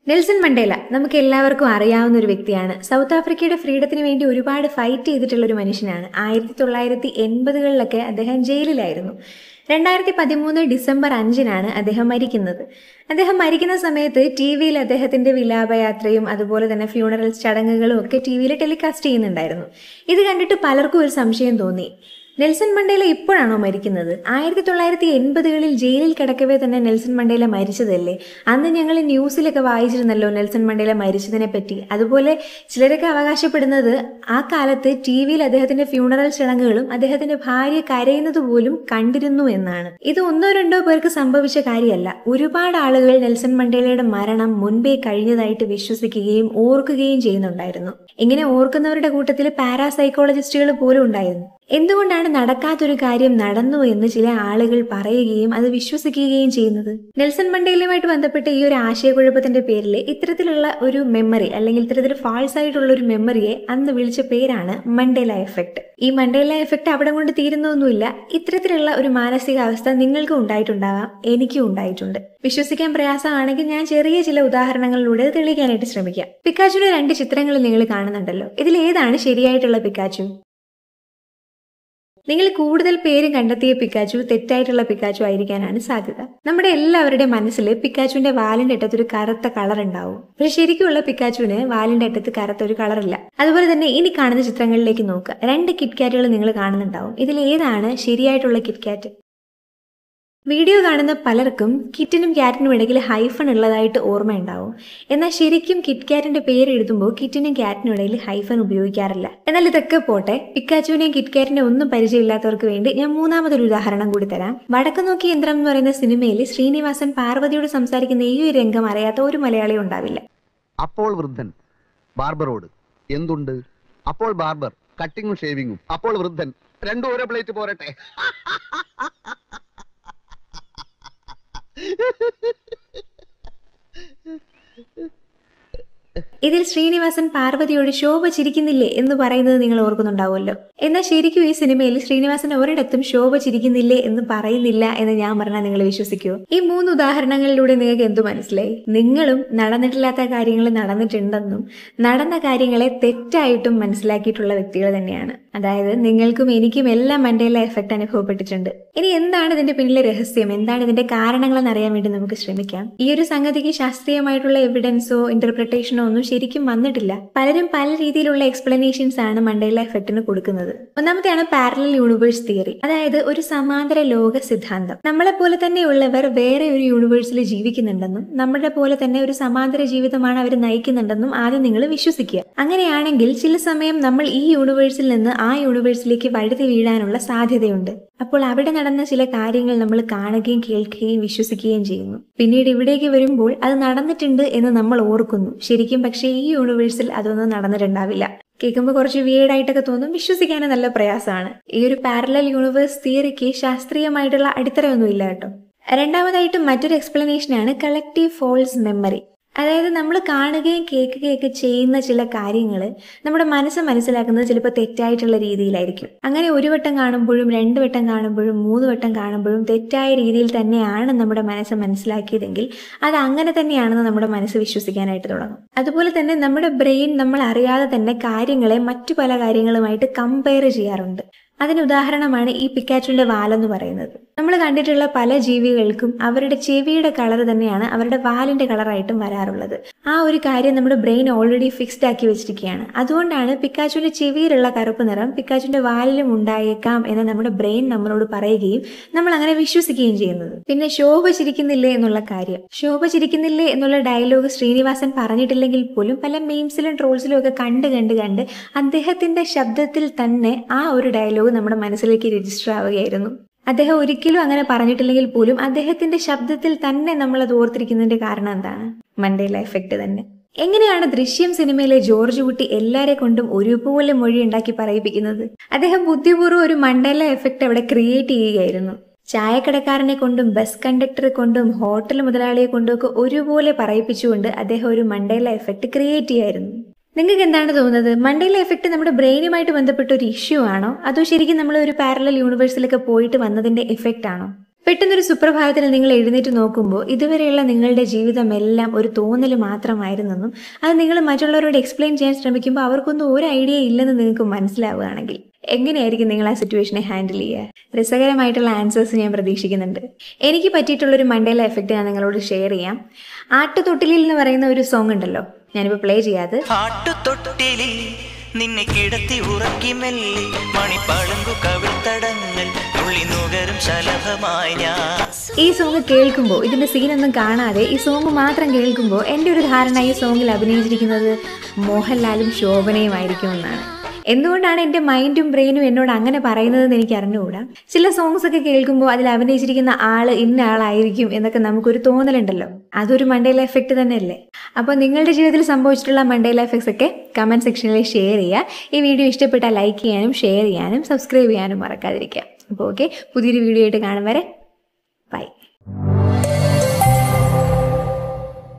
Nelson Mandela നമുക്ക് എല്ലാവർക്കും അറിയാവുന്ന ഒരു വ്യക്തിയാണ് സൗത്ത് ആഫ്രിക്കയുടെ ഫ്രീഡത്തിന് വേണ്ടി ഒരുപാട് ഫൈറ്റ് ചെയ്തിട്ടുള്ള ഒരു മനുഷ്യനാണ് ആയിരത്തി തൊള്ളായിരത്തി എൺപതുകളിലൊക്കെ അദ്ദേഹം ജയിലിലായിരുന്നു രണ്ടായിരത്തി പതിമൂന്ന് ഡിസംബർ അഞ്ചിനാണ് അദ്ദേഹം മരിക്കുന്നത് അദ്ദേഹം മരിക്കുന്ന സമയത്ത് ടി വിയിൽ അദ്ദേഹത്തിന്റെ വിലാപയാത്രയും അതുപോലെ തന്നെ ഫ്യൂണറൽ ചടങ്ങുകളും ഒക്കെ ടി വിയിൽ ടെലികാസ്റ്റ് ചെയ്യുന്നുണ്ടായിരുന്നു ഇത് കണ്ടിട്ട് പലർക്കും ഒരു സംശയം തോന്നി നെൽസൺ മണ്ടേല ഇപ്പോഴാണോ മരിക്കുന്നത് ആയിരത്തി തൊള്ളായിരത്തി എൺപതുകളിൽ ജയിലിൽ കിടക്കവേ തന്നെ നെൽസൺ മണ്ടേല മരിച്ചതല്ലേ അന്ന് ഞങ്ങൾ ന്യൂസിലൊക്കെ വായിച്ചിരുന്നല്ലോ നെൽസൺ മണ്ടേല മരിച്ചതിനെ പറ്റി അതുപോലെ ചിലരൊക്കെ അവകാശപ്പെടുന്നത് ആ കാലത്ത് ടി വിയിൽ അദ്ദേഹത്തിന്റെ ഫ്യൂണറൽ ചടങ്ങുകളും അദ്ദേഹത്തിന്റെ ഭാര്യ കരയുന്നത് പോലും കണ്ടിരുന്നു എന്നാണ് ഇത് ഒന്നോ രണ്ടോ പേർക്ക് സംഭവിച്ച കാര്യമല്ല ഒരുപാട് ആളുകൾ നെൽസൺ മണ്ടേലയുടെ മരണം മുൻപേ കഴിഞ്ഞതായിട്ട് വിശ്വസിക്കുകയും ഓർക്കുകയും ചെയ്യുന്നുണ്ടായിരുന്നു ഇങ്ങനെ ഓർക്കുന്നവരുടെ കൂട്ടത്തിൽ പാരാസൈക്കോളജിസ്റ്റുകൾ പോലും ഉണ്ടായിരുന്നു എന്തുകൊണ്ടാണ് നടക്കാത്തൊരു കാര്യം നടന്നു എന്ന് ചില ആളുകൾ പറയുകയും അത് വിശ്വസിക്കുകയും ചെയ്യുന്നത് നെൽസൺ മണ്ടേലയുമായിട്ട് ബന്ധപ്പെട്ട ഈ ഒരു ആശയക്കുഴപ്പത്തിന്റെ പേരിൽ ഇത്തരത്തിലുള്ള ഒരു മെമ്മറി അല്ലെങ്കിൽ ഇത്തരത്തിൽ ഫാൾസ് ആയിട്ടുള്ള ഒരു മെമ്മറിയെ അന്ന് വിളിച്ച പേരാണ് മണ്ടേല എഫക്ട് ഈ മണ്ടേല എഫക്ട് അവിടെ കൊണ്ട് തീരുന്നൊന്നുമില്ല ഇത്തരത്തിലുള്ള ഒരു മാനസികാവസ്ഥ നിങ്ങൾക്കും ഉണ്ടായിട്ടുണ്ടാവാം എനിക്കും ഉണ്ടായിട്ടുണ്ട് വിശ്വസിക്കാൻ പ്രയാസമാണെങ്കിൽ ഞാൻ ചെറിയ ചില ഉദാഹരണങ്ങളിലൂടെ ഇത് തെളിയിക്കാനായിട്ട് ശ്രമിക്കാം പിക്കാച്ചുയുടെ രണ്ട് ചിത്രങ്ങൾ നിങ്ങൾ കാണുന്നുണ്ടല്ലോ ഇതിൽ ഏതാണ് ശരിയായിട്ടുള്ള പിക്കാച്ചു നിങ്ങൾ കൂടുതൽ പേര് കണ്ടെത്തിയ പിക്കാച്ചു തെറ്റായിട്ടുള്ള പിക്കാച്ചു ആയിരിക്കാനാണ് സാധ്യത നമ്മുടെ എല്ലാവരുടെയും മനസ്സിൽ പിക്കാച്ചുവിന്റെ വാലിന്റെ അറ്റത്ത് ഒരു കറുത്ത കളർ ഉണ്ടാവും പക്ഷെ ശരിക്കുള്ള പിക്കാച്ചുവിന് വാലിന്റെ അറ്റത്ത് കറുത്ത ഒരു കളറില്ല അതുപോലെ തന്നെ ഇനി കാണുന്ന ചിത്രങ്ങളിലേക്ക് നോക്കുക രണ്ട് കിറ്റ്കാറ്റുകൾ നിങ്ങൾ കാണുന്നുണ്ടാവും ഇതിൽ ഏതാണ് ശരിയായിട്ടുള്ള കിറ്റ്കാറ്റ് വീഡിയോ കാണുന്ന പലർക്കും കിറ്റിനും ക്യാറ്റിനും ഇടയ്ക്ക് ഹൈഫൺ ഉള്ളതായിട്ട് ഓർമ്മയുണ്ടാവും എന്നാൽ ശരിക്കും കിറ്റ് ക്യാറ്റിന്റെ പേര് എഴുതുമ്പോൾ കിറ്റിനും ക്യാറ്റിനും ഇടയിൽ ഹൈഫൺ ഉപയോഗിക്കാറില്ല എന്നാൽ ഇതൊക്കെ പോട്ടെ പിക്കാച്ചുവിനെയും കിറ്റ് ക്യാറ്റിനെ ഒന്നും പരിചയമില്ലാത്തവർക്ക് വേണ്ടി ഞാൻ മൂന്നാമതൊരു ഉദാഹരണം കൂടി തരാം വടക്ക് നോക്കി യന്ത്രം എന്ന് പറയുന്ന സിനിമയിൽ ശ്രീനിവാസൻ പാർവതിയോട് സംസാരിക്കുന്ന ഈ ഒരു രംഗം അറിയാത്ത ഒരു മലയാളിയും ഉണ്ടാവില്ല അപ്പോൾ വൃദ്ധൻ ബാർബറോട് എന്തുണ്ട് അപ്പോൾ ബാർബർ കട്ടിങ്ങും ഷേവിങ്ങും അപ്പോൾ വൃദ്ധൻ രണ്ടും ഓരോ പ്ലേറ്റ് പോരട്ടെ ഇതിൽ ശ്രീനിവാസൻ പാർവതിയോട് ശോഭ ചിരിക്കുന്നില്ലേ എന്ന് പറയുന്നത് നിങ്ങൾ ഓർക്കുന്നുണ്ടാവുമല്ലോ എന്നാൽ ശരിക്കും ഈ സിനിമയിൽ ശ്രീനിവാസൻ ഒരിടത്തും ശോഭ ചിരിക്കുന്നില്ലേ എന്ന് പറയുന്നില്ല എന്ന് ഞാൻ പറഞ്ഞാൽ നിങ്ങൾ വിശ്വസിക്കുമോ ഈ മൂന്ന് ഉദാഹരണങ്ങളിലൂടെ നിങ്ങൾക്ക് എന്തു മനസ്സിലായി നിങ്ങളും നടന്നിട്ടില്ലാത്ത കാര്യങ്ങൾ നടന്നിട്ടുണ്ടെന്നും നടന്ന കാര്യങ്ങളെ തെറ്റായിട്ടും മനസ്സിലാക്കിയിട്ടുള്ള വ്യക്തികൾ തന്നെയാണ് അതായത് നിങ്ങൾക്കും എനിക്കും എല്ലാം മണ്ടേല എഫക്റ്റ് അനുഭവപ്പെട്ടിട്ടുണ്ട് ഇനി എന്താണ് ഇതിന്റെ പിന്നിലെ രഹസ്യം എന്താണ് ഇതിന്റെ കാരണങ്ങളെന്ന് അറിയാൻ വേണ്ടി നമുക്ക് ശ്രമിക്കാം ഈ ഒരു സംഗതിക്ക് ശാസ്ത്രീയമായിട്ടുള്ള എവിഡൻസോ ഇന്റർപ്രിട്ടേഷനോ ഒന്നും ശരിക്കും വന്നിട്ടില്ല പലരും പല രീതിയിലുള്ള എക്സ്പ്ലനേഷൻസ് ആണ് മണ്ടേല എഫക്റ്റിന് കൊടുക്കുന്നത് ഒന്നാമത്തെയാണ് പാരലൽ യൂണിവേഴ്സ് തിയറി അതായത് ഒരു സമാന്തര ലോക സിദ്ധാന്തം നമ്മളെ പോലെ തന്നെയുള്ളവർ വേറെ ഒരു യൂണിവേഴ്സിൽ ജീവിക്കുന്നുണ്ടെന്നും നമ്മുടെ പോലെ തന്നെ ഒരു സമാന്തര ജീവിതമാണ് അവർ നയിക്കുന്നുണ്ടെന്നും ആദ്യം നിങ്ങൾ വിശ്വസിക്കുക അങ്ങനെയാണെങ്കിൽ ചില സമയം നമ്മൾ ഈ യൂണിവേഴ്സിൽ നിന്ന് ആ യൂണിവേഴ്സിലേക്ക് വഴുതി വീഴാനുള്ള സാധ്യതയുണ്ട് അപ്പോൾ അവിടെ നടന്ന ചില കാര്യങ്ങൾ നമ്മൾ കാണുകയും കേൾക്കുകയും വിശ്വസിക്കുകയും ചെയ്യുന്നു പിന്നീട് ഇവിടേക്ക് വരുമ്പോൾ അത് നടന്നിട്ടുണ്ട് എന്ന് നമ്മൾ ഓർക്കുന്നു ശരിക്കും പക്ഷേ ഈ യൂണിവേഴ്സിൽ അതൊന്നും നടന്നിട്ടുണ്ടാവില്ല കേൾക്കുമ്പോൾ കുറച്ച് വിയേഡായിട്ടൊക്കെ തോന്നും വിശ്വസിക്കാനും നല്ല പ്രയാസമാണ് ഈ ഒരു പാരലൽ യൂണിവേഴ്സ് തിയറിക്ക് ശാസ്ത്രീയമായിട്ടുള്ള അടിത്തറയൊന്നുമില്ല കേട്ടോ രണ്ടാമതായിട്ട് മറ്റൊരു എക്സ്പ്ലനേഷനാണ് കളക്റ്റീവ് ഫോൾസ് മെമ്മറി അതായത് നമ്മൾ കാണുകയും കേൾക്കുകയൊക്കെ ചെയ്യുന്ന ചില കാര്യങ്ങൾ നമ്മുടെ മനസ്സ് മനസ്സിലാക്കുന്നത് ചിലപ്പോൾ തെറ്റായിട്ടുള്ള രീതിയിലായിരിക്കും അങ്ങനെ ഒരു വട്ടം കാണുമ്പോഴും രണ്ട് വട്ടം കാണുമ്പോഴും മൂന്ന് വട്ടം കാണുമ്പോഴും തെറ്റായ രീതിയിൽ തന്നെയാണ് നമ്മുടെ മനസ്സ് മനസ്സിലാക്കിയതെങ്കിൽ അത് അങ്ങനെ തന്നെയാണെന്ന് നമ്മുടെ മനസ്സ് വിശ്വസിക്കാനായിട്ട് തുടങ്ങും അതുപോലെ തന്നെ നമ്മുടെ ബ്രെയിൻ നമ്മൾ അറിയാതെ തന്നെ കാര്യങ്ങളെ മറ്റു പല കാര്യങ്ങളുമായിട്ട് കമ്പയർ ചെയ്യാറുണ്ട് അതിന് ഉദാഹരണമാണ് ഈ പിക്കാച്ചുവിന്റെ വാലെന്ന് പറയുന്നത് നമ്മൾ കണ്ടിട്ടുള്ള പല ജീവികൾക്കും അവരുടെ ചെവിയുടെ കളർ തന്നെയാണ് അവരുടെ വാലിന്റെ കളറായിട്ടും വരാറുള്ളത് ആ ഒരു കാര്യം നമ്മുടെ ബ്രെയിൻ ഓൾറെഡി ഫിക്സ്ഡ് ആക്കി വെച്ചിരിക്കുകയാണ് അതുകൊണ്ടാണ് പിക്കാച്ചുവിന്റെ ചെവിയിലുള്ള കറുപ്പ് നിറം പിക്കാച്ചുവിന്റെ വാലിലും ഉണ്ടായേക്കാം എന്ന് നമ്മുടെ ബ്രെയിൻ നമ്മളോട് പറയുകയും നമ്മൾ അങ്ങനെ വിശ്വസിക്കുകയും ചെയ്യുന്നത് പിന്നെ ശോഭ ചിരിക്കുന്നില്ലേ എന്നുള്ള കാര്യം ശോഭ ചിരിക്കുന്നില്ലേ എന്നുള്ള ഡയലോഗ് ശ്രീനിവാസൻ പറഞ്ഞിട്ടില്ലെങ്കിൽ പോലും പല മീംസിലും ട്രോൾസിലും ഒക്കെ കണ്ട് കണ്ട് കണ്ട് അദ്ദേഹത്തിന്റെ ശബ്ദത്തിൽ തന്നെ ആ ഒരു ഡയലോഗ് നമ്മുടെ മനസ്സിലേക്ക് രജിസ്റ്റർ ആവുകയായിരുന്നു അദ്ദേഹം ഒരിക്കലും അങ്ങനെ പറഞ്ഞിട്ടില്ലെങ്കിൽ പോലും അദ്ദേഹത്തിന്റെ ശബ്ദത്തിൽ തന്നെ നമ്മൾ അത് ഓർത്തിരിക്കുന്നതിന്റെ കാരണം എന്താണ് മണ്ടേല എഫക്റ്റ് തന്നെ എങ്ങനെയാണ് ദൃശ്യം സിനിമയിലെ ജോർജ് കുട്ടി എല്ലാരെ കൊണ്ടും ഒരുപോലെ മൊഴി ഉണ്ടാക്കി പറയിപ്പിക്കുന്നത് അദ്ദേഹം ബുദ്ധിപൂർവ്വം ഒരു മണ്ടേല എഫക്റ്റ് അവിടെ ക്രിയേറ്റ് ചെയ്യുകയായിരുന്നു ചായക്കടക്കാരനെ കൊണ്ടും ബസ് കണ്ടക്ടറെ കൊണ്ടും ഹോട്ടൽ മുതലാളിയെ കൊണ്ടും ഒക്കെ ഒരുപോലെ പറയിപ്പിച്ചുകൊണ്ട് അദ്ദേഹം ഒരു മണ്ടേല എഫക്റ്റ് ക്രിയേറ്റ് ചെയ്യായിരുന്നു നിങ്ങൾക്ക് എന്താണ് തോന്നുന്നത് മണ്ടേല എഫക്റ്റ് നമ്മുടെ ബ്രെയിനുമായിട്ട് ബന്ധപ്പെട്ട ഒരു ഇഷ്യൂ ആണോ അതോ ശരിക്കും നമ്മൾ ഒരു പാരലൽ യൂണിവേഴ്സിലൊക്കെ പോയിട്ട് വന്നതിന്റെ എഫക്റ്റ് ആണോ പെട്ടെന്നൊരു സുപ്രഭാതത്തിൽ നിങ്ങൾ എഴുന്നേറ്റ് നോക്കുമ്പോൾ ഇതുവരെയുള്ള നിങ്ങളുടെ ജീവിതം എല്ലാം ഒരു തോന്നൽ മാത്രമായിരുന്നെന്നും അത് നിങ്ങൾ മറ്റുള്ളവരോട് എക്സ്പ്ലെയിൻ ചെയ്യാൻ ശ്രമിക്കുമ്പോൾ അവർക്കൊന്നും ഒരു ഐഡിയ ഇല്ലെന്ന് നിങ്ങൾക്ക് മനസ്സിലാവുകയാണെങ്കിൽ എങ്ങനെയായിരിക്കും നിങ്ങൾ ആ സിറ്റുവേഷനെ ഹാൻഡിൽ ചെയ്യുക രസകരമായിട്ടുള്ള ആൻസേഴ്സ് ഞാൻ പ്രതീക്ഷിക്കുന്നുണ്ട് എനിക്ക് പറ്റിയിട്ടുള്ളൊരു മണ്ടേല എഫക്റ്റ് ഞാൻ നിങ്ങളോട് ഷെയർ ചെയ്യാം ആട്ടുതൊട്ടിലിൽ എന്ന് പറയുന്ന ഒരു സോങ് ഉണ്ടല്ലോ ഞാനിപ്പോൾ പ്ലേ ചെയ്യാതെ ആട്ടുതൊട്ടിലിൽ നിന്നെ കിടത്തി ഉറക്കി മെല്ലെ മണിപ്പളുങ്കു കവിൾത്തടങ്ങൾ തുള്ളി നുകരും ശലഭമായി ഞാൻ ഈ സോങ് കേൾക്കുമ്പോൾ ഇതിന്റെ സീനൊന്നും കാണാതെ ഈ സോങ് മാത്രം കേൾക്കുമ്പോൾ എൻ്റെ ഒരു ധാരണ ഈ സോങ്ങിൽ അഭിനയിച്ചിരിക്കുന്നത് മോഹൻലാലും ശോഭനയുമായിരിക്കും എന്നാണ് എന്തുകൊണ്ടാണ് എൻ്റെ മൈൻഡും ബ്രെയിനും എന്നോട് അങ്ങനെ പറയുന്നതെന്ന് എനിക്ക് അറിഞ്ഞുകൂടാ ചില സോങ്സ് ഒക്കെ കേൾക്കുമ്പോൾ അതിൽ അഭിനയിച്ചിരിക്കുന്ന ആള് ഇന്ന ആളായിരിക്കും എന്നൊക്കെ നമുക്കൊരു തോന്നലുണ്ടല്ലോ അതൊരു മണ്ടേല എഫക്റ്റ് തന്നെയല്ലേ അപ്പോൾ നിങ്ങളുടെ ജീവിതത്തിൽ സംഭവിച്ചിട്ടുള്ള മണ്ടേല എഫക്ട്സ് ഒക്കെ കമൻറ്റ് സെക്ഷനിൽ ഷെയർ ചെയ്യുക ഈ വീഡിയോ ഇഷ്ടപ്പെട്ടാൽ ലൈക്ക് ചെയ്യാനും ഷെയർ ചെയ്യാനും സബ്സ്ക്രൈബ് ചെയ്യാനും മറക്കാതിരിക്കുക അപ്പോൾ ഓക്കെ പുതിയൊരു വീഡിയോ ആയിട്ട് കാണും വരെ ബൈ